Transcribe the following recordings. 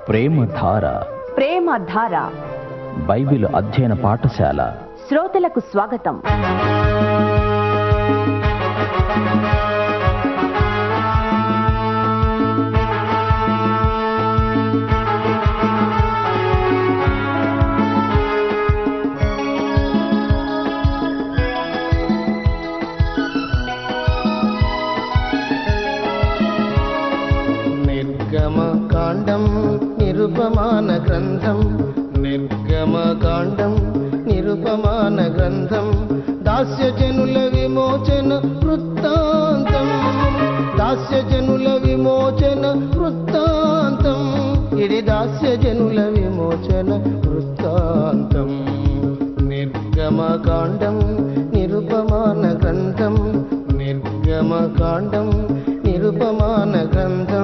ప్రేమధార ప్రేమధార Bible అధ్యయన పాఠశాల శ్రోతలకు స్వాగతం నిర్గమకాండం నిరుపమాన గ్రంథం నిర్గమకాండం నిరుపమాన గ్రంథం దాస్య జనుల విమోచన వృత్తాంతం దాస్య జనుల విమోచన వృత్తాంతం ఇది దాస్య జనుల విమోచన వృత్తాంతం నిర్గమకాండం నిరుపమాన గ్రంథం నిర్గమకాండం నిరుపమాన గ్రంథం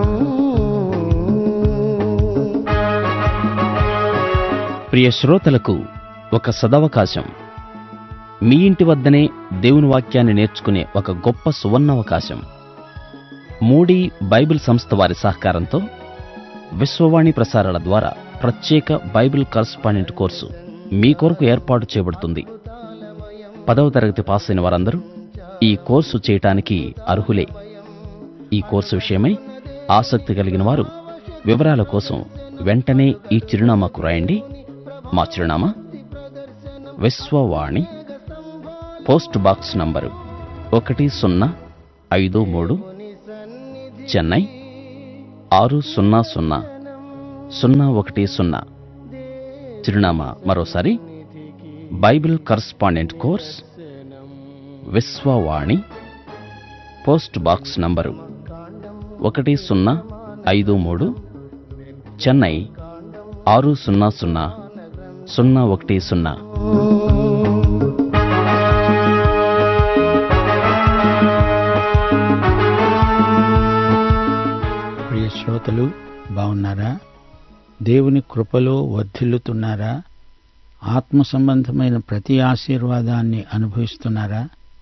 ప్రియ శ్రోతలకు ఒక సదవకాశం మీ ఇంటి వద్దనే దేవుని వాక్యాన్ని నేర్చుకునే ఒక గొప్ప సువర్ణావకాశం మూడీ బైబిల్ సంస్థ వారి సహకారంతో విశ్వవాణి ప్రసారాల ద్వారా ప్రత్యేక బైబిల్ కరస్పాండెంట్ కోర్సు మీ కొరకు ఏర్పాటు చేయబడుతుంది పదవ తరగతి పాస్ అయిన వారందరూ ఈ కోర్సు చేయటానికి అర్హులే ఈ కోర్సు విషయమై ఆసక్తి కలిగిన వారు వివరాల కోసం వెంటనే ఈ చిరునామాకు రాయండి మా చిరునామా విశ్వవాణి పోస్ట్ బాక్స్ నంబరు ఒకటి సున్నా ఐదు మూడు చెన్నై ఆరు సున్నా సున్నా సున్నా ఒకటి సున్నా చిరునామా మరోసారి Bible correspondent course Vishwavani post box number ఒకటి సున్నా ఐదు మూడు చెన్నై ఆరు సున్నా సున్నా సున్నా ఒకటి సున్నా ప్రియ శ్రోతలు బాగున్నారా దేవుని కృపలో వర్ధిల్లుతున్నారా ఆత్మ సంబంధమైన ప్రతి ఆశీర్వాదాన్ని అనుభవిస్తున్నారా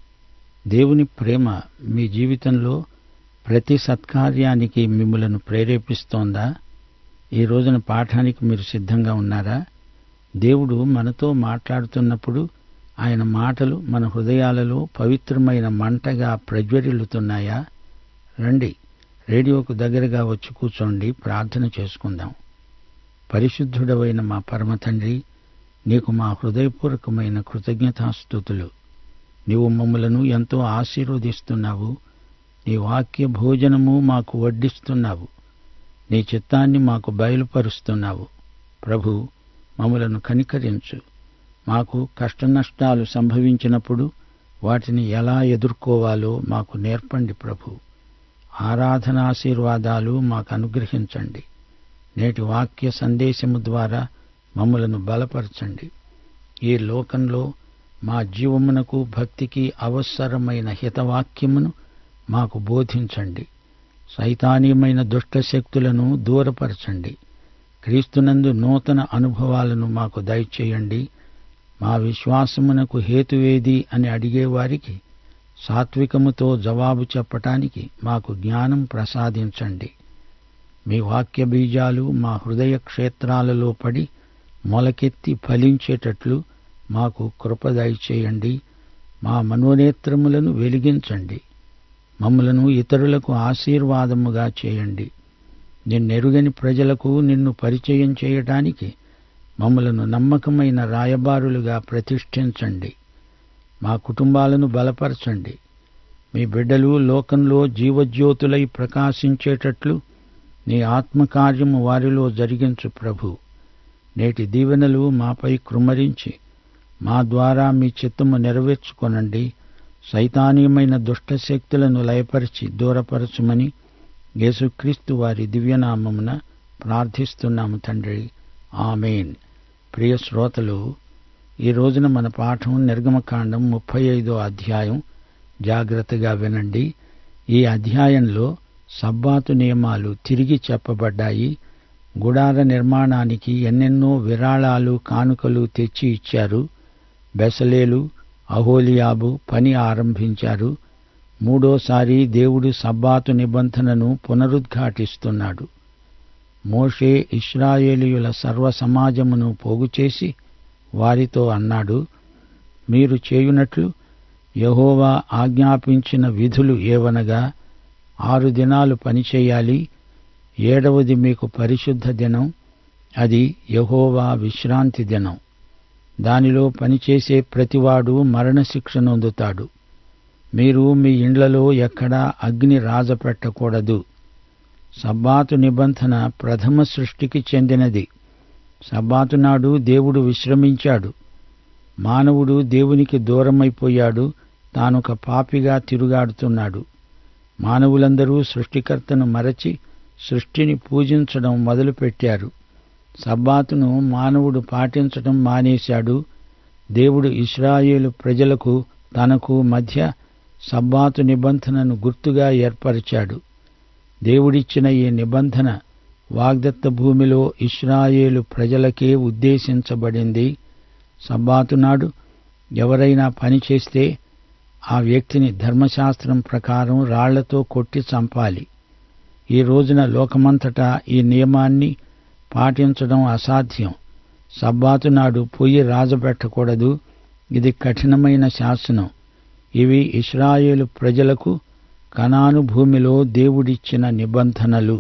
దేవుని ప్రేమ మీ జీవితంలో ప్రతి సత్కార్యానికి మిమ్మలను ప్రేరేపిస్తోందా ఈ రోజున పాఠానికి మీరు సిద్ధంగా ఉన్నారా దేవుడు మనతో మాట్లాడుతున్నప్పుడు ఆయన మాటలు మన హృదయాలలో పవిత్రమైన మంటగా ప్రజ్వరిల్లుతున్నాయా రండి రేడియోకు దగ్గరగా వచ్చి కూర్చోండి ప్రార్థన చేసుకుందాం పరిశుద్ధుడవైన మా పరమ తండ్రి నీకు మా హృదయపూర్వకమైన కృతజ్ఞతాస్థుతులు నీవు మమ్మలను ఎంతో ఆశీర్వదిస్తున్నావు నీ వాక్య భోజనము మాకు వడ్డిస్తున్నావు నీ చిత్తాన్ని మాకు బయలుపరుస్తున్నావు ప్రభు మమ్మలను కనికరించు మాకు కష్టనష్టాలు సంభవించినప్పుడు వాటిని ఎలా ఎదుర్కోవాలో మాకు నేర్పండి ప్రభు ఆరాధనాశీర్వాదాలు మాకు అనుగ్రహించండి నేటి వాక్య సందేశము ద్వారా మమ్మలను బలపరచండి ఈ లోకంలో మా జీవమునకు భక్తికి అవసరమైన హితవాక్యమును మాకు బోధించండి సైతానీయమైన దుష్ట శక్తులను దూరపరచండి క్రీస్తునందు నూతన అనుభవాలను మాకు దయచేయండి మా విశ్వాసమునకు హేతువేది అని అడిగేవారికి సాత్వికముతో జవాబు చెప్పటానికి మాకు జ్ఞానం ప్రసాదించండి మీ వాక్య బీజాలు మా హృదయ క్షేత్రాలలో పడి మొలకెత్తి ఫలించేటట్లు మాకు కృప దయచేయండి మా మనోనేత్రములను వెలిగించండి మమ్మలను ఇతరులకు ఆశీర్వాదముగా చేయండి నిన్నెరుగని ప్రజలకు నిన్ను పరిచయం చేయటానికి మమ్మలను నమ్మకమైన రాయబారులుగా ప్రతిష్ఠించండి మా కుటుంబాలను బలపరచండి మీ బిడ్డలు లోకంలో జీవజ్యోతులై ప్రకాశించేటట్లు నీ ఆత్మకార్యము వారిలో జరిగించు ప్రభు నేటి దీవెనలు మాపై కృమ్మరించి మా ద్వారా మీ చిత్తము నెరవేర్చుకొనండి సైతానీయమైన దుష్టశక్తులను లయపరిచి దూరపరచుమని యేసుక్రీస్తు వారి దివ్యనామమున ప్రార్థిస్తున్నాము తండ్రి ఆమెన్ ప్రియ శ్రోతలు ఈ రోజున మన పాఠం నిర్గమకాండం ముప్పై ఐదో అధ్యాయం జాగ్రత్తగా వినండి ఈ అధ్యాయంలో సబ్బాతు నియమాలు తిరిగి చెప్పబడ్డాయి గుడార నిర్మాణానికి ఎన్నెన్నో విరాళాలు కానుకలు తెచ్చి ఇచ్చారు బెసలేలు అహోలియాబు పని ఆరంభించారు మూడోసారి దేవుడు సబ్బాతు నిబంధనను పునరుద్ఘాటిస్తున్నాడు మోషే ఇస్రాయేలీయుల సర్వ సమాజమును పోగుచేసి వారితో అన్నాడు మీరు చేయునట్లు యహోవా ఆజ్ఞాపించిన విధులు ఏవనగా ఆరు దినాలు పనిచేయాలి ఏడవది మీకు పరిశుద్ధ దినం అది యహోవా విశ్రాంతి దినం దానిలో పనిచేసే ప్రతివాడు మరణశిక్ష నొందుతాడు మీరు మీ ఇండ్లలో ఎక్కడా అగ్ని రాజపెట్టకూడదు సబ్బాతు నిబంధన ప్రథమ సృష్టికి చెందినది సబ్బాతు నాడు దేవుడు విశ్రమించాడు మానవుడు దేవునికి దూరమైపోయాడు తానొక పాపిగా తిరుగాడుతున్నాడు మానవులందరూ సృష్టికర్తను మరచి సృష్టిని పూజించడం మొదలుపెట్టారు సబ్బాతును మానవుడు పాటించడం మానేశాడు దేవుడు ఇస్రాయేలు ప్రజలకు తనకు మధ్య సబ్బాతు నిబంధనను గుర్తుగా ఏర్పరిచాడు దేవుడిచ్చిన ఈ నిబంధన వాగ్దత్త భూమిలో ఇస్రాయేలు ప్రజలకే ఉద్దేశించబడింది సబ్బాతు నాడు ఎవరైనా పని చేస్తే ఆ వ్యక్తిని ధర్మశాస్త్రం ప్రకారం రాళ్లతో కొట్టి చంపాలి ఈ రోజున లోకమంతటా ఈ నియమాన్ని పాటించడం అసాధ్యం సబ్బాతు నాడు పొయ్యి రాజపెట్టకూడదు ఇది కఠినమైన శాసనం ఇవి ఇస్రాయేలు ప్రజలకు కనాను భూమిలో దేవుడిచ్చిన నిబంధనలు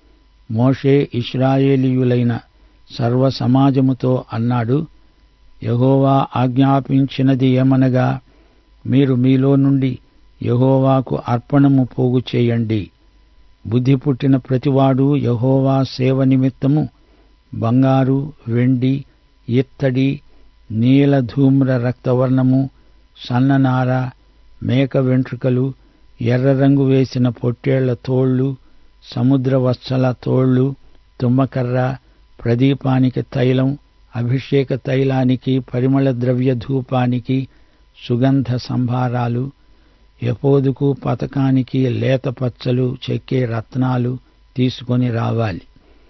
మోషే ఇస్రాయేలీయులైన సర్వ సమాజముతో అన్నాడు యహోవా ఆజ్ఞాపించినది ఏమనగా మీరు మీలో నుండి యహోవాకు అర్పణము పోగు చేయండి బుద్ధి పుట్టిన ప్రతివాడు యహోవా సేవ నిమిత్తము బంగారు వెండి ఇత్తడి నీలధూమ్ర రక్తవర్ణము సన్ననార మేక వెంట్రుకలు ఎర్ర రంగు వేసిన పొట్టేళ్ల తోళ్లు సముద్ర వత్సల తోళ్లు తుమ్మకర్ర ప్రదీపానికి తైలం అభిషేక తైలానికి పరిమళ ద్రవ్య ధూపానికి సుగంధ సంభారాలు ఎపోదుకు పతకానికి లేత పచ్చలు చెక్కే రత్నాలు తీసుకొని రావాలి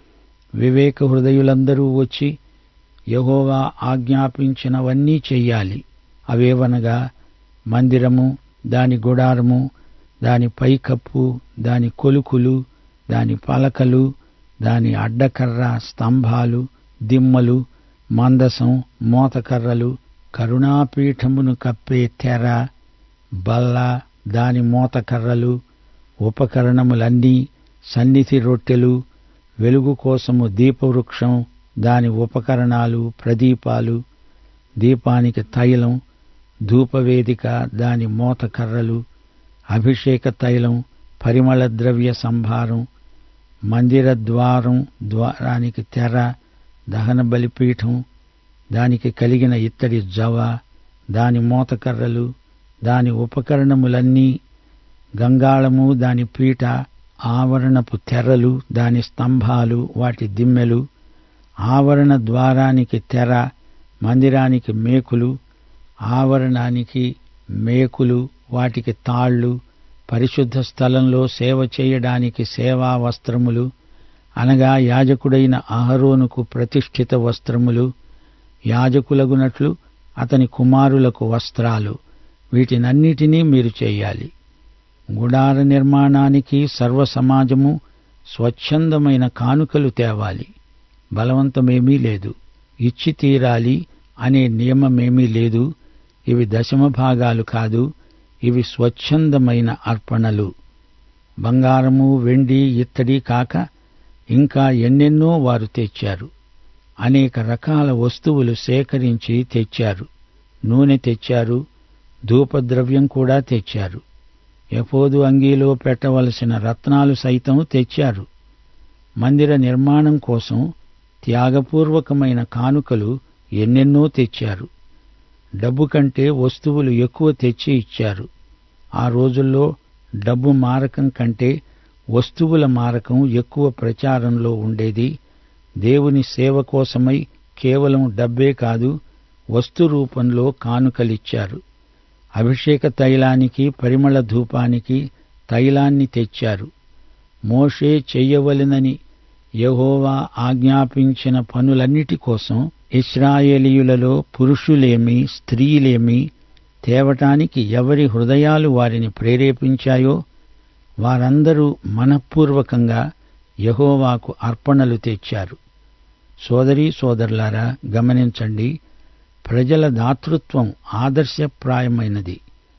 వివేక హృదయులందరూ వచ్చి యహోవా ఆజ్ఞాపించినవన్నీ చెయ్యాలి అవేవనగా మందిరము దాని గుడారము దాని పైకప్పు దాని కొలుకులు దాని పలకలు దాని అడ్డకర్ర స్తంభాలు దిమ్మలు మందసం మోతకర్రలు కరుణాపీఠమును కప్పే తెర బల్ల దాని మోతకర్రలు ఉపకరణములన్నీ సన్నిధి రొట్టెలు వెలుగు కోసము దీపవృక్షం దాని ఉపకరణాలు ప్రదీపాలు దీపానికి తైలం ధూపవేదిక దాని మోతకర్రలు అభిషేక తైలం పరిమళ ద్రవ్య సంభారం మందిర ద్వారం ద్వారానికి తెర దహన బలిపీఠం దానికి కలిగిన ఇత్తడి జవ దాని మోతకర్రలు దాని ఉపకరణములన్నీ గంగాళము దాని పీట ఆవరణపు తెర్రలు దాని స్తంభాలు వాటి దిమ్మెలు ఆవరణ ద్వారానికి తెర మందిరానికి మేకులు ఆవరణానికి మేకులు వాటికి తాళ్ళు పరిశుద్ధ స్థలంలో సేవ చేయడానికి సేవా వస్త్రములు అనగా యాజకుడైన అహరోనుకు ప్రతిష్ఠిత వస్త్రములు యాజకులగునట్లు అతని కుమారులకు వస్త్రాలు వీటినన్నిటినీ మీరు చేయాలి గుడార నిర్మాణానికి సర్వ సమాజము స్వచ్ఛందమైన కానుకలు తేవాలి బలవంతమేమీ లేదు ఇచ్చి తీరాలి అనే నియమమేమీ లేదు ఇవి దశమ భాగాలు కాదు ఇవి స్వచ్ఛందమైన అర్పణలు బంగారము వెండి ఇత్తడి కాక ఇంకా ఎన్నెన్నో వారు తెచ్చారు అనేక రకాల వస్తువులు సేకరించి తెచ్చారు నూనె తెచ్చారు ధూపద్రవ్యం కూడా తెచ్చారు ఎపోదు అంగీలో పెట్టవలసిన రత్నాలు సైతం తెచ్చారు మందిర నిర్మాణం కోసం త్యాగపూర్వకమైన కానుకలు ఎన్నెన్నో తెచ్చారు డబ్బు కంటే వస్తువులు ఎక్కువ తెచ్చి ఇచ్చారు ఆ రోజుల్లో డబ్బు మారకం కంటే వస్తువుల మారకం ఎక్కువ ప్రచారంలో ఉండేది దేవుని సేవ కోసమై కేవలం డబ్బే కాదు వస్తు రూపంలో కానుకలిచ్చారు అభిషేక తైలానికి పరిమళ ధూపానికి తైలాన్ని తెచ్చారు మోషే చెయ్యవలెనని యహోవా ఆజ్ఞాపించిన పనులన్నిటి కోసం ఇస్రాయేలీయులలో పురుషులేమి స్త్రీలేమి తేవటానికి ఎవరి హృదయాలు వారిని ప్రేరేపించాయో వారందరూ మనఃపూర్వకంగా యహోవాకు అర్పణలు తెచ్చారు సోదరీ సోదరులారా గమనించండి ప్రజల దాతృత్వం ఆదర్శప్రాయమైనది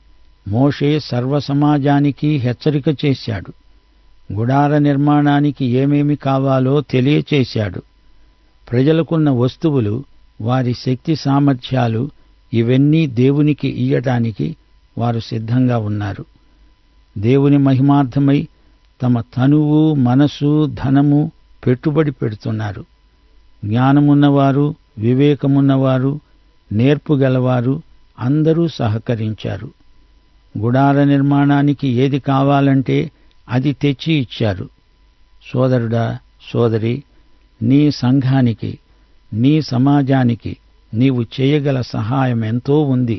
మోషే సర్వసమాజానికి హెచ్చరిక చేశాడు గుడార నిర్మాణానికి ఏమేమి కావాలో తెలియచేశాడు ప్రజలకున్న వస్తువులు వారి శక్తి సామర్థ్యాలు ఇవన్నీ దేవునికి ఇయ్యటానికి వారు సిద్ధంగా ఉన్నారు దేవుని మహిమార్థమై తమ తనువు మనసు ధనము పెట్టుబడి పెడుతున్నారు జ్ఞానమున్నవారు వివేకమున్నవారు నేర్పుగలవారు అందరూ సహకరించారు గుడార నిర్మాణానికి ఏది కావాలంటే అది తెచ్చి ఇచ్చారు సోదరుడా సోదరి నీ సంఘానికి నీ సమాజానికి నీవు చేయగల సహాయం ఎంతో ఉంది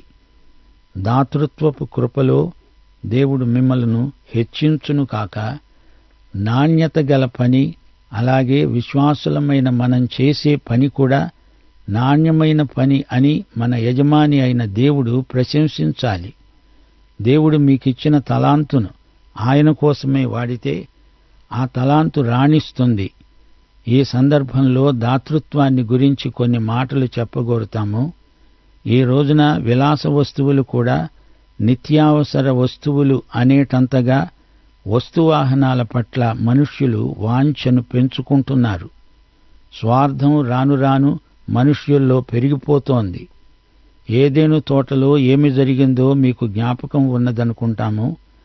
దాతృత్వపు కృపలో దేవుడు మిమ్మలను హెచ్చించును కాక నాణ్యత గల పని అలాగే విశ్వాసులమైన మనం చేసే పని కూడా నాణ్యమైన పని అని మన యజమాని అయిన దేవుడు ప్రశంసించాలి దేవుడు మీకిచ్చిన తలాంతును ఆయన కోసమే వాడితే ఆ తలాంతు రాణిస్తుంది ఈ సందర్భంలో దాతృత్వాన్ని గురించి కొన్ని మాటలు చెప్పగోరుతాము ఈ రోజున విలాస వస్తువులు కూడా నిత్యావసర వస్తువులు అనేటంతగా వస్తువాహనాల పట్ల మనుష్యులు వాంఛను పెంచుకుంటున్నారు స్వార్థం రాను రాను మనుష్యుల్లో పెరిగిపోతోంది ఏదేను తోటలో ఏమి జరిగిందో మీకు జ్ఞాపకం ఉన్నదనుకుంటాము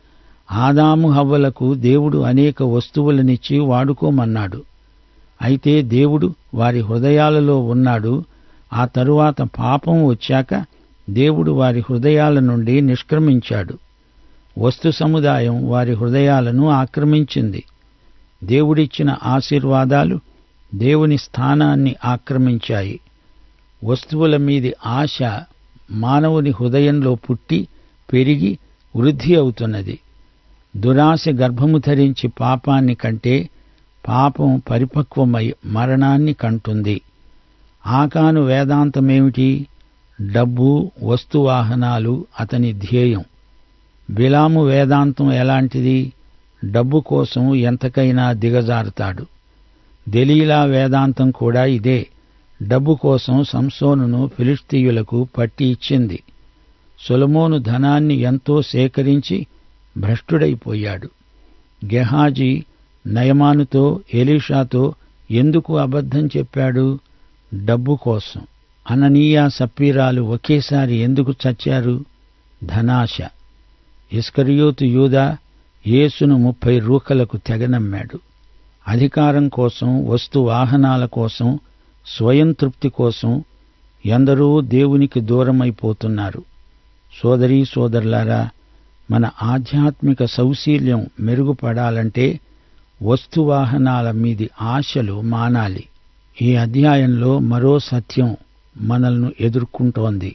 ఆదాము హవ్వలకు దేవుడు అనేక వస్తువులనిచ్చి వాడుకోమన్నాడు అయితే దేవుడు వారి హృదయాలలో ఉన్నాడు ఆ తరువాత పాపం వచ్చాక దేవుడు వారి హృదయాల నుండి నిష్క్రమించాడు వస్తు సముదాయం వారి హృదయాలను ఆక్రమించింది దేవుడిచ్చిన ఆశీర్వాదాలు దేవుని స్థానాన్ని ఆక్రమించాయి వస్తువుల మీది ఆశ మానవుని హృదయంలో పుట్టి పెరిగి వృద్ధి అవుతున్నది దురాశ గర్భము ధరించి పాపాన్ని కంటే పాపం పరిపక్వమై మరణాన్ని కంటుంది ఆకాను వేదాంతమేమిటి డబ్బు వస్తువాహనాలు అతని ధ్యేయం బిలాము వేదాంతం ఎలాంటిది డబ్బు కోసం ఎంతకైనా దిగజారుతాడు దెలీలా వేదాంతం కూడా ఇదే డబ్బు కోసం సంసోనును ఫిలిస్తీయులకు పట్టి ఇచ్చింది సొలమోను ధనాన్ని ఎంతో సేకరించి భ్రష్టుడైపోయాడు గెహాజీ నయమానుతో ఎలీషాతో ఎందుకు అబద్ధం చెప్పాడు డబ్బు కోసం అననీయ సప్పీరాలు ఒకేసారి ఎందుకు చచ్చారు ధనాశ ఇస్కరియోతు యూదా యేసును ముప్పై రూకలకు తెగనమ్మాడు అధికారం కోసం వస్తు వాహనాల కోసం స్వయం తృప్తి కోసం ఎందరో దేవునికి దూరమైపోతున్నారు సోదరీ సోదరులారా మన ఆధ్యాత్మిక సౌశీల్యం మెరుగుపడాలంటే వస్తువాహనాల మీది ఆశలు మానాలి ఈ అధ్యాయంలో మరో సత్యం మనల్ని ఎదుర్కొంటోంది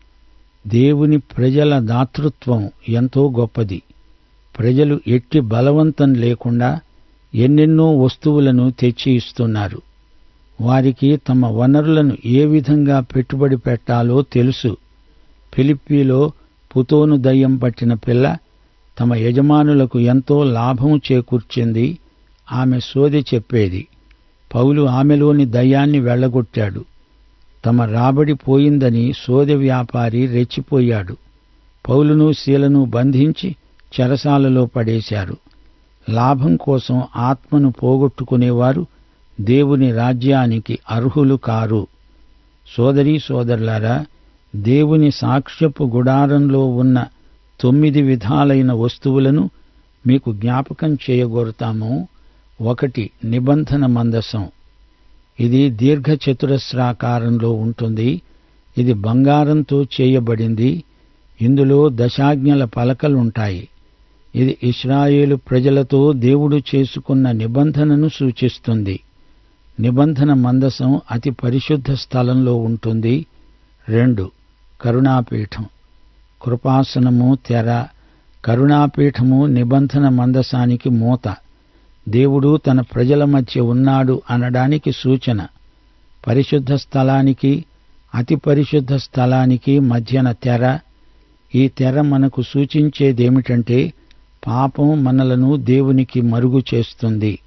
దేవుని ప్రజల దాతృత్వం ఎంతో గొప్పది ప్రజలు ఎట్టి బలవంతం లేకుండా ఎన్నెన్నో వస్తువులను తెచ్చి ఇస్తున్నారు వారికి తమ వనరులను ఏ విధంగా పెట్టుబడి పెట్టాలో తెలుసు ఫిలిప్పీలో పుతోను దయ్యం పట్టిన పిల్ల తమ యజమానులకు ఎంతో లాభం చేకూర్చింది ఆమె సోదె చెప్పేది పౌలు ఆమెలోని దయ్యాన్ని వెళ్లగొట్టాడు తమ రాబడి పోయిందని సోదె వ్యాపారి రెచ్చిపోయాడు పౌలును శీలను బంధించి చెరసాలలో పడేశారు లాభం కోసం ఆత్మను పోగొట్టుకునేవారు దేవుని రాజ్యానికి అర్హులు కారు సోదరీ సోదరులారా దేవుని సాక్ష్యపు గుడారంలో ఉన్న తొమ్మిది విధాలైన వస్తువులను మీకు జ్ఞాపకం చేయగోరుతాము ఒకటి నిబంధన మందసం ఇది దీర్ఘచతురస్రాకారంలో ఉంటుంది ఇది బంగారంతో చేయబడింది ఇందులో దశాజ్ఞల పలకలుంటాయి ఇది ఇస్రాయేలు ప్రజలతో దేవుడు చేసుకున్న నిబంధనను సూచిస్తుంది నిబంధన మందసం అతి పరిశుద్ధ స్థలంలో ఉంటుంది రెండు కరుణాపీఠం కృపాసనము తెర కరుణాపీఠము నిబంధన మందసానికి మూత దేవుడు తన ప్రజల మధ్య ఉన్నాడు అనడానికి సూచన పరిశుద్ధ స్థలానికి అతి పరిశుద్ధ స్థలానికి మధ్యన తెర ఈ తెర మనకు సూచించేదేమిటంటే పాపం మనలను దేవునికి మరుగు చేస్తుంది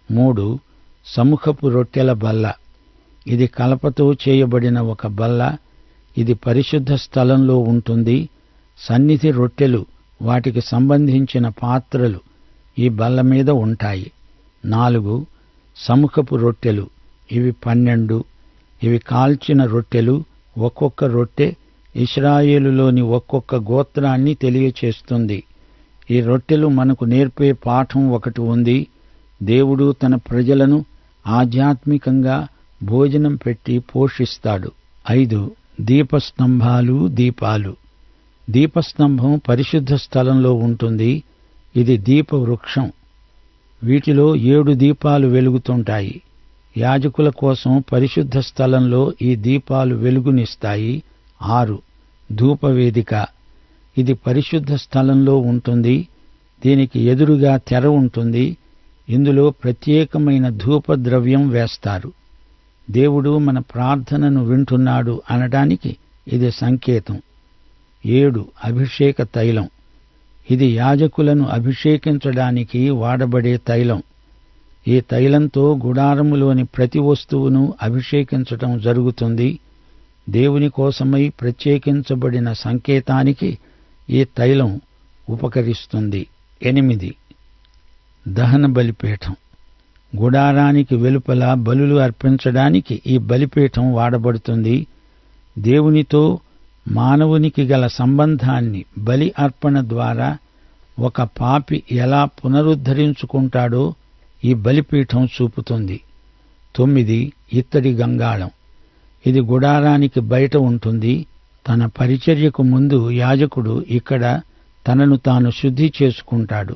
మూడు సముఖపు రొట్టెల బల్ల ఇది కలపతో చేయబడిన ఒక బల్ల ఇది పరిశుద్ధ స్థలంలో ఉంటుంది సన్నిధి రొట్టెలు వాటికి సంబంధించిన పాత్రలు ఈ బల్ల మీద ఉంటాయి నాలుగు సముఖపు రొట్టెలు ఇవి పన్నెండు ఇవి కాల్చిన రొట్టెలు ఒక్కొక్క రొట్టె ఇస్రాయేలులోని ఒక్కొక్క గోత్రాన్ని తెలియచేస్తుంది ఈ రొట్టెలు మనకు నేర్పే పాఠం ఒకటి ఉంది దేవుడు తన ప్రజలను ఆధ్యాత్మికంగా భోజనం పెట్టి పోషిస్తాడు ఐదు దీపస్తంభాలు దీపాలు దీపస్తంభం పరిశుద్ధ స్థలంలో ఉంటుంది ఇది దీప వృక్షం వీటిలో ఏడు దీపాలు వెలుగుతుంటాయి యాజకుల కోసం పరిశుద్ధ స్థలంలో ఈ దీపాలు వెలుగునిస్తాయి ఆరు ధూపవేదిక ఇది పరిశుద్ధ స్థలంలో ఉంటుంది దీనికి ఎదురుగా తెర ఉంటుంది ఇందులో ప్రత్యేకమైన ధూపద్రవ్యం వేస్తారు దేవుడు మన ప్రార్థనను వింటున్నాడు అనడానికి ఇది సంకేతం ఏడు అభిషేక తైలం ఇది యాజకులను అభిషేకించడానికి వాడబడే తైలం ఈ తైలంతో గుడారములోని ప్రతి వస్తువును అభిషేకించటం జరుగుతుంది దేవుని కోసమై ప్రత్యేకించబడిన సంకేతానికి ఈ తైలం ఉపకరిస్తుంది ఎనిమిది దహన బలిపీఠం గుడారానికి వెలుపల బలులు అర్పించడానికి ఈ బలిపీఠం వాడబడుతుంది దేవునితో మానవునికి గల సంబంధాన్ని బలి అర్పణ ద్వారా ఒక పాపి ఎలా పునరుద్ధరించుకుంటాడో ఈ బలిపీఠం చూపుతుంది తొమ్మిది ఇత్తడి గంగాళం ఇది గుడారానికి బయట ఉంటుంది తన పరిచర్యకు ముందు యాజకుడు ఇక్కడ తనను తాను శుద్ధి చేసుకుంటాడు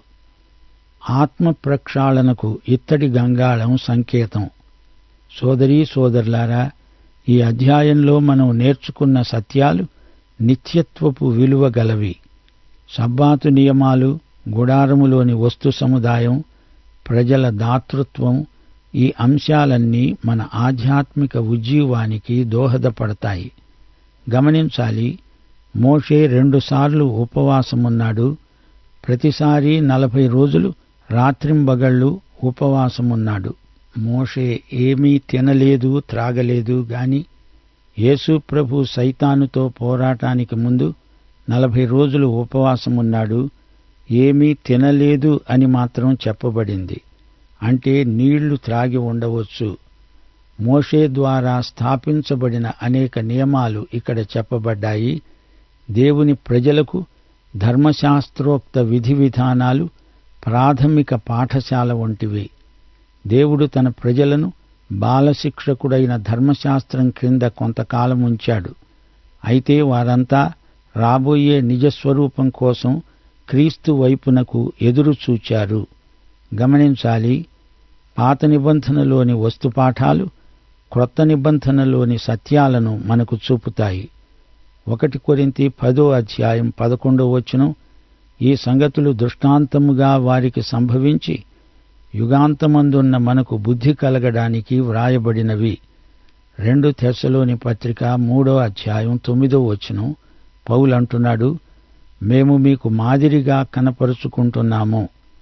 ఆత్మ ప్రక్షాళనకు ఇత్తడి గంగాళం సంకేతం సోదరీ సోదరులారా ఈ అధ్యాయంలో మనం నేర్చుకున్న సత్యాలు నిత్యత్వపు విలువ గలవి సబ్బాతు నియమాలు గుడారములోని వస్తు సముదాయం ప్రజల దాతృత్వం ఈ అంశాలన్నీ మన ఆధ్యాత్మిక ఉజ్జీవానికి దోహదపడతాయి గమనించాలి మోషే రెండుసార్లు ఉపవాసమున్నాడు ప్రతిసారి నలభై రోజులు రాత్రింబగళ్ళు ఉపవాసమున్నాడు మోషే ఏమీ తినలేదు త్రాగలేదు గాని యేసు ప్రభు సైతానుతో పోరాటానికి ముందు నలభై రోజులు ఉపవాసమున్నాడు ఏమీ తినలేదు అని మాత్రం చెప్పబడింది అంటే నీళ్లు త్రాగి ఉండవచ్చు మోషే ద్వారా స్థాపించబడిన అనేక నియమాలు ఇక్కడ చెప్పబడ్డాయి దేవుని ప్రజలకు ధర్మశాస్త్రోక్త విధి విధానాలు ప్రాథమిక పాఠశాల వంటివి దేవుడు తన ప్రజలను బాలశిక్షకుడైన ధర్మశాస్త్రం క్రింద కొంతకాలం ఉంచాడు అయితే వారంతా రాబోయే నిజస్వరూపం కోసం క్రీస్తు వైపునకు ఎదురు చూచారు గమనించాలి పాత నిబంధనలోని వస్తుపాఠాలు క్రొత్త నిబంధనలోని సత్యాలను మనకు చూపుతాయి ఒకటి కొరింతి పదో అధ్యాయం పదకొండో వచనం ఈ సంగతులు దృష్టాంతముగా వారికి సంభవించి యుగాంతమందున్న మనకు బుద్ధి కలగడానికి వ్రాయబడినవి రెండు తెశలోని పత్రిక మూడో అధ్యాయం తొమ్మిదో వచనం పౌలంటున్నాడు మేము మీకు మాదిరిగా కనపరుచుకుంటున్నాము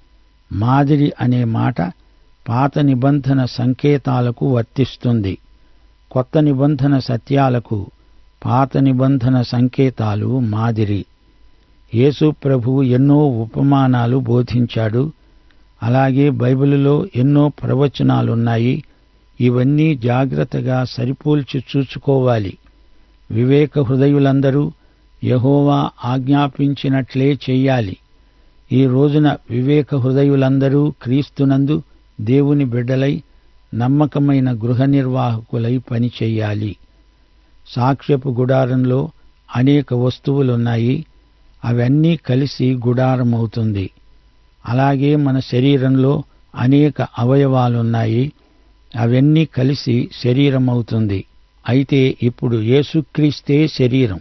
మాదిరి అనే మాట పాత నిబంధన సంకేతాలకు వర్తిస్తుంది కొత్త నిబంధన సత్యాలకు పాత నిబంధన సంకేతాలు మాదిరి యేసు ప్రభు ఎన్నో ఉపమానాలు బోధించాడు అలాగే బైబిలులో ఎన్నో ప్రవచనాలున్నాయి ఇవన్నీ జాగ్రత్తగా సరిపోల్చి చూసుకోవాలి వివేక హృదయులందరూ యహోవా ఆజ్ఞాపించినట్లే చెయ్యాలి ఈ రోజున వివేక హృదయులందరూ క్రీస్తునందు దేవుని బిడ్డలై నమ్మకమైన గృహ నిర్వాహకులై పనిచెయ్యాలి సాక్ష్యపు గుడారంలో అనేక వస్తువులున్నాయి అవన్నీ కలిసి గుడారమవుతుంది అలాగే మన శరీరంలో అనేక అవయవాలున్నాయి అవన్నీ కలిసి శరీరమవుతుంది అయితే ఇప్పుడు యేసుక్రీస్తే శరీరం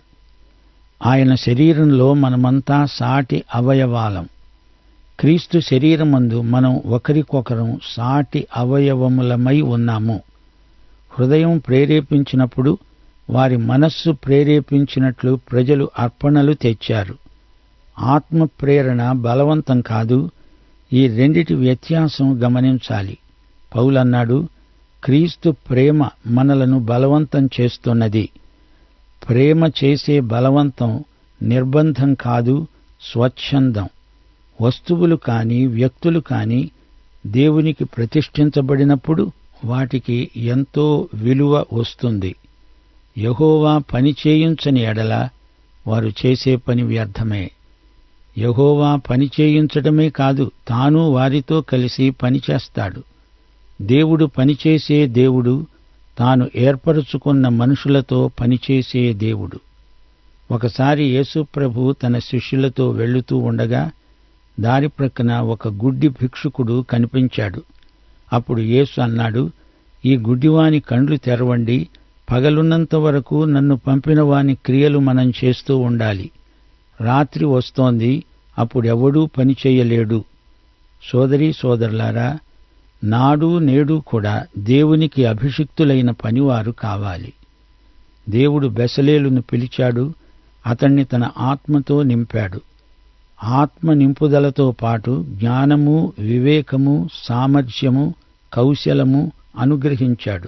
ఆయన శరీరంలో మనమంతా సాటి అవయవాలం క్రీస్తు శరీరమందు మనం ఒకరికొకరం సాటి అవయవములమై ఉన్నాము హృదయం ప్రేరేపించినప్పుడు వారి మనస్సు ప్రేరేపించినట్లు ప్రజలు అర్పణలు తెచ్చారు ఆత్మ ప్రేరణ బలవంతం కాదు ఈ రెండిటి వ్యత్యాసం గమనించాలి పౌలన్నాడు క్రీస్తు ప్రేమ మనలను బలవంతం చేస్తున్నది ప్రేమ చేసే బలవంతం నిర్బంధం కాదు స్వచ్ఛందం వస్తువులు కాని వ్యక్తులు కాని దేవునికి ప్రతిష్ఠించబడినప్పుడు వాటికి ఎంతో విలువ వస్తుంది యహోవా పని చేయించని ఎడల వారు చేసే పని వ్యర్థమే యహోవా పని చేయించడమే కాదు తాను వారితో కలిసి పనిచేస్తాడు దేవుడు పనిచేసే దేవుడు తాను ఏర్పరుచుకున్న మనుషులతో పనిచేసే దేవుడు ఒకసారి యేసుప్రభు తన శిష్యులతో వెళ్లుతూ ఉండగా దారి ప్రక్కన ఒక గుడ్డి భిక్షుకుడు కనిపించాడు అప్పుడు యేసు అన్నాడు ఈ గుడ్డివాని కండ్లు తెరవండి పగలున్నంత వరకు నన్ను పంపిన వాని క్రియలు మనం చేస్తూ ఉండాలి రాత్రి వస్తోంది అప్పుడెవడూ పని చేయలేడు సోదరీ సోదరులారా నాడు నేడు కూడా దేవునికి అభిషిక్తులైన పనివారు కావాలి దేవుడు బెసలేలును పిలిచాడు అతణ్ణి తన ఆత్మతో నింపాడు ఆత్మ నింపుదలతో పాటు జ్ఞానము వివేకము సామర్థ్యము కౌశలము అనుగ్రహించాడు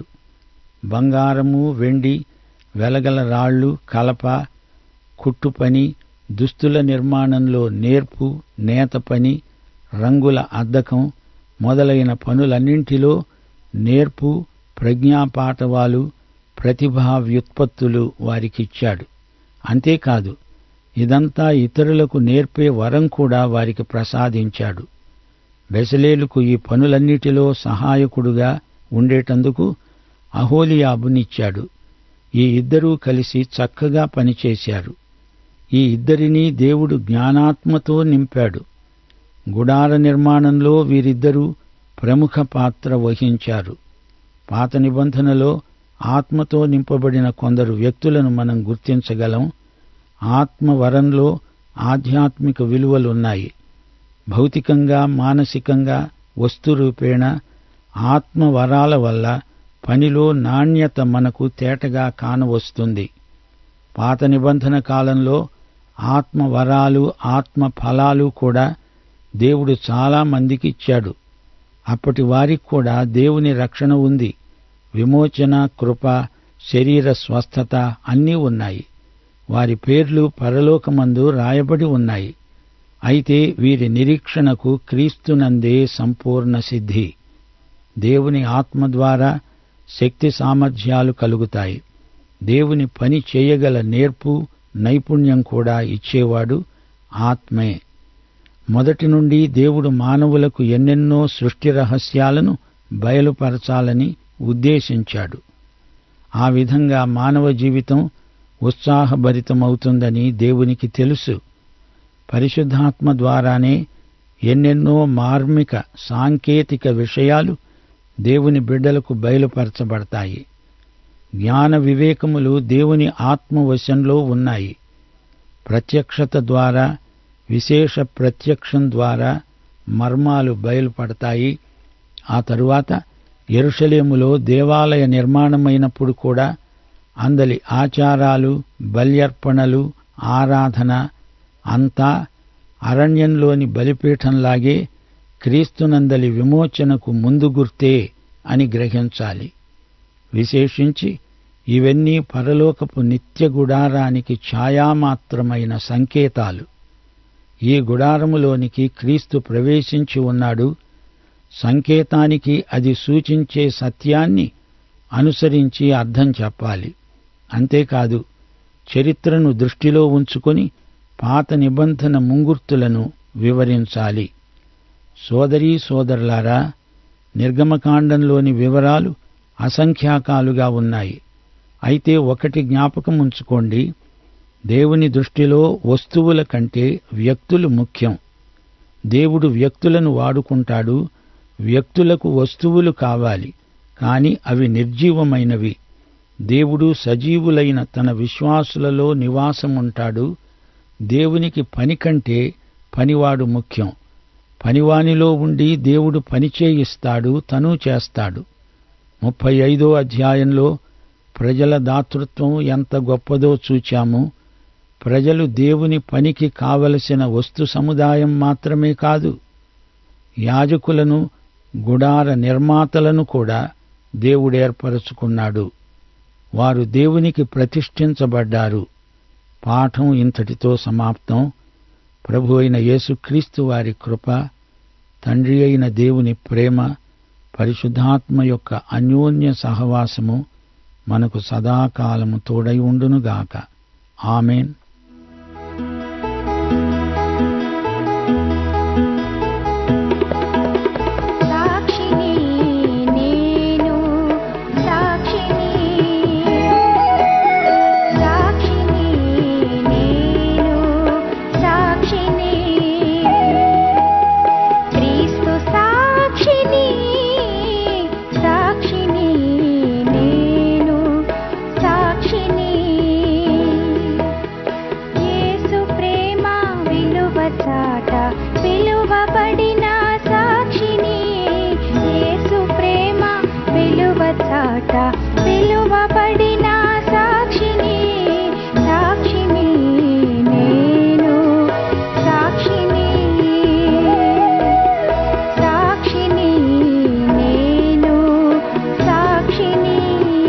బంగారము వెండి వెలగల రాళ్ళు కలప కుట్టు పని దుస్తుల నిర్మాణంలో నేర్పు నేత పని రంగుల అద్దకం మొదలైన పనులన్నింటిలో నేర్పు ప్రజ్ఞాపాఠవాలు ప్రతిభా వ్యుత్పత్తులు వారికిచ్చాడు అంతేకాదు ఇదంతా ఇతరులకు నేర్పే వరం కూడా వారికి ప్రసాదించాడు బెసలేలుకు ఈ పనులన్నిటిలో సహాయకుడుగా ఉండేటందుకు అహోలియాబునిచ్చాడు ఈ ఇద్దరూ కలిసి చక్కగా పనిచేశారు ఈ ఇద్దరినీ దేవుడు జ్ఞానాత్మతో నింపాడు గుడార నిర్మాణంలో వీరిద్దరూ ప్రముఖ పాత్ర వహించారు పాత నిబంధనలో ఆత్మతో నింపబడిన కొందరు వ్యక్తులను మనం గుర్తించగలం ఆత్మ వరంలో ఆధ్యాత్మిక విలువలున్నాయి భౌతికంగా మానసికంగా వస్తురూపేణ ఆత్మ వరాల వల్ల పనిలో నాణ్యత మనకు తేటగా కానవస్తుంది పాత నిబంధన కాలంలో ఆత్మ వరాలు ఆత్మ ఫలాలు కూడా దేవుడు చాలా మందికి ఇచ్చాడు అప్పటి వారికి కూడా దేవుని రక్షణ ఉంది విమోచన కృప శరీర స్వస్థత అన్నీ ఉన్నాయి వారి పేర్లు పరలోకమందు రాయబడి ఉన్నాయి అయితే వీరి నిరీక్షణకు క్రీస్తునందే సంపూర్ణ సిద్ధి దేవుని ఆత్మ ద్వారా శక్తి సామర్థ్యాలు కలుగుతాయి దేవుని పని చేయగల నేర్పు నైపుణ్యం కూడా ఇచ్చేవాడు ఆత్మే మొదటి నుండి దేవుడు మానవులకు ఎన్నెన్నో సృష్టి రహస్యాలను బయలుపరచాలని ఉద్దేశించాడు ఆ విధంగా మానవ జీవితం ఉత్సాహభరితమవుతుందని దేవునికి తెలుసు పరిశుద్ధాత్మ ద్వారానే ఎన్నెన్నో మార్మిక సాంకేతిక విషయాలు దేవుని బిడ్డలకు బయలుపరచబడతాయి జ్ఞాన వివేకములు దేవుని ఆత్మవశంలో ఉన్నాయి ప్రత్యక్షత ద్వారా విశేష ప్రత్యక్షం ద్వారా మర్మాలు బయలుపడతాయి ఆ తరువాత ఎరుషలేములో దేవాలయ నిర్మాణమైనప్పుడు కూడా అందలి ఆచారాలు బల్యర్పణలు ఆరాధన అంతా అరణ్యంలోని బలిపీఠంలాగే క్రీస్తునందలి విమోచనకు ముందు గుర్తే అని గ్రహించాలి విశేషించి ఇవన్నీ పరలోకపు నిత్య గుడారానికి ఛాయామాత్రమైన సంకేతాలు ఈ గుడారములోనికి క్రీస్తు ప్రవేశించి ఉన్నాడు సంకేతానికి అది సూచించే సత్యాన్ని అనుసరించి అర్థం చెప్పాలి అంతేకాదు చరిత్రను దృష్టిలో ఉంచుకొని పాత నిబంధన ముంగుర్తులను వివరించాలి సోదరీ సోదరులారా నిర్గమకాండంలోని వివరాలు అసంఖ్యాకాలుగా ఉన్నాయి అయితే ఒకటి జ్ఞాపకం ఉంచుకోండి దేవుని దృష్టిలో వస్తువుల కంటే వ్యక్తులు ముఖ్యం దేవుడు వ్యక్తులను వాడుకుంటాడు వ్యక్తులకు వస్తువులు కావాలి కాని అవి నిర్జీవమైనవి దేవుడు సజీవులైన తన విశ్వాసులలో నివాసముంటాడు దేవునికి పని కంటే పనివాడు ముఖ్యం పనివానిలో ఉండి దేవుడు పని చేయిస్తాడు తను చేస్తాడు ముప్పై ఐదో అధ్యాయంలో ప్రజల దాతృత్వం ఎంత గొప్పదో చూచాము ప్రజలు దేవుని పనికి కావలసిన వస్తు సముదాయం మాత్రమే కాదు యాజకులను గుడార నిర్మాతలను కూడా దేవుడేర్పరచుకున్నాడు వారు దేవునికి ప్రతిష్ఠించబడ్డారు పాఠం ఇంతటితో సమాప్తం ప్రభు అయిన యేసుక్రీస్తు వారి కృప తండ్రి అయిన దేవుని ప్రేమ పరిశుద్ధాత్మ యొక్క అన్యోన్య సహవాసము మనకు సదాకాలము తోడై ఉండునుగాక ఆమెన్ సాక్షిని నేను సాక్షిని సాక్షిని నేను సాక్షిని క్రీస్తు సాక్షిని సాక్షిని నేను సాక్షిని యేసు ప్రేమ విలువ చాట పిలువబడిన సాక్షిని యేసు ప్రేమ విలువ చాట పిలువబడిన సాక్షిని సాక్షిని నేను సాక్షిని సాక్షిని నేను సాక్షిని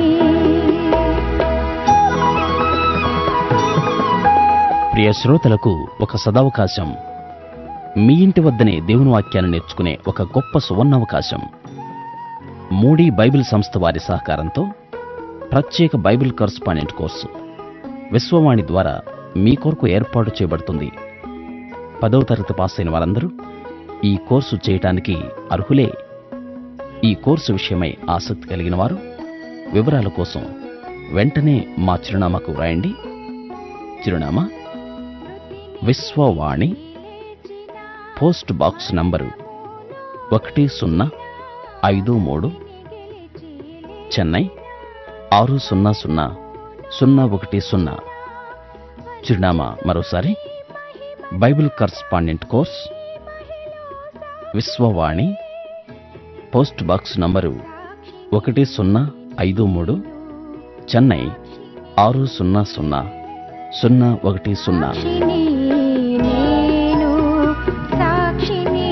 ప్రియ శ్రోతలకు ఒక సదవకాశం మీ ఇంటి వద్దనే దేవుని వాక్యాన్ని నేర్చుకునే ఒక గొప్ప సువర్ణావకాశం మూడీ బైబిల్ సంస్థ వారి సహకారంతో ప్రత్యేక బైబిల్ కరస్పాండెంట్ కోర్సు విశ్వవాణి ద్వారా మీ కొరకు ఏర్పాటు చేయబడుతుంది పదవ తరగతి పాస్ అయిన వారందరూ ఈ కోర్సు చేయటానికి అర్హులే ఈ కోర్సు విషయమై ఆసక్తి కలిగిన వారు వివరాల కోసం వెంటనే మా చిరునామాకు వ్రాయండి చిరునామా విశ్వవాణి పోస్ట్ బాక్స్ నంబరు ఒకటి సున్నా ఐదు మూడు చెన్నై ఆరు సున్నా సున్నా సున్నా ఒకటి సున్నా చిరునామా మరోసారి Bible correspondent course Vishwavani post box number ఒకటి సున్నా ఐదు మూడు చెన్నై ఆరు సున్నా సున్నా సున్నా ఒకటి సున్నా సాక్షిని నేను సాక్షిని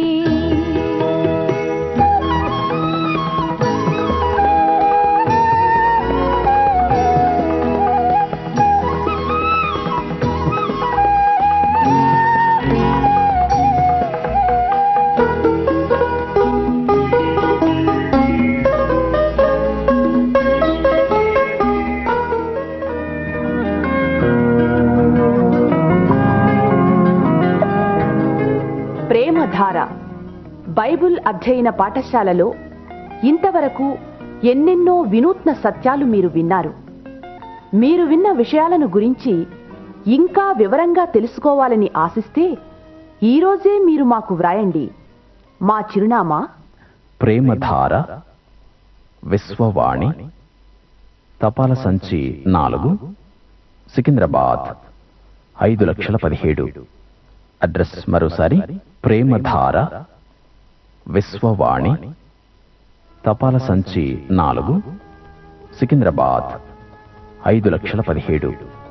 ప్రేమధార బైబుల్ అధ్యయన పాఠశాలలో ఇంతవరకు ఎన్నెన్నో వినూత్న సత్యాలు మీరు విన్నారు మీరు విన్న విషయాలను గురించి ఇంకా వివరంగా తెలుసుకోవాలని ఆశిస్తే ఈరోజే మీరు మాకు వ్రాయండి మా చిరునామా ప్రేమధార విశ్వవాణి తపాల సంచి నాలుగు సికింద్రాబాద్ ఐదు లక్షల పదిహేడు అడ్రస్ మరోసారి ప్రేమధార విశ్వవాణి తపాల సంచి నాలుగు సికింద్రాబాద్ ఐదు లక్షల పదిహేడు